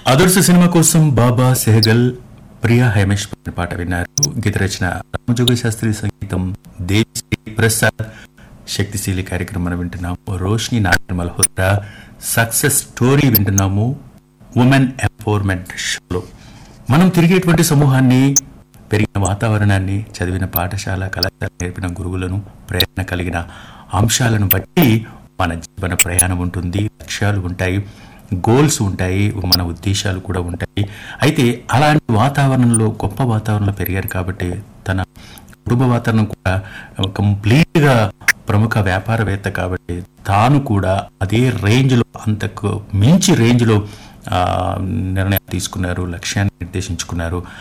ఆదర్శ సినిమా కోసం బాబా సెహగల్ ప్రియా హేమేష్ పాడిన పాట విన్నారు గీత రచన రామజోగ శాస్త్రి సంగీతం దేవిశ్రీ ప్రసాద్ శక్తిశీలి కార్యక్రమం వింటున్నాము రోష్ని నారాయణ మల్హోత్రా సక్సెస్ స్టోరీ వింటున్నాము ఉమెన్ ఎంపవర్మెంట్ షోలో మనం తిరిగేటువంటి సమూహాన్ని పెరిగిన వాతావరణాన్ని చదివిన పాఠశాల కళాశాల నేర్పిన గురువులను ప్రేరణ కలిగిన అంశాలను బట్టి మన జీవన ప్రయాణం ఉంటుంది లక్ష్యాలు ఉంటాయి గోల్స్ ఉంటాయి మన ఉద్దేశాలు కూడా ఉంటాయి అయితే అలాంటి వాతావరణంలో గొప్ప వాతావరణంలో పెరిగారు కాబట్టి తన కుటుంబ వాతావరణం కూడా కంప్లీట్ గా ప్రముఖ వ్యాపారవేత్త కాబట్టి తాను కూడా అదే రేంజ్ లో అంతకు మించి రేంజ్ లో ఆ, నిర్ణయం తీసుకున్నారు లక్ష్యాన్ని నిర్దేశించుకున్నారు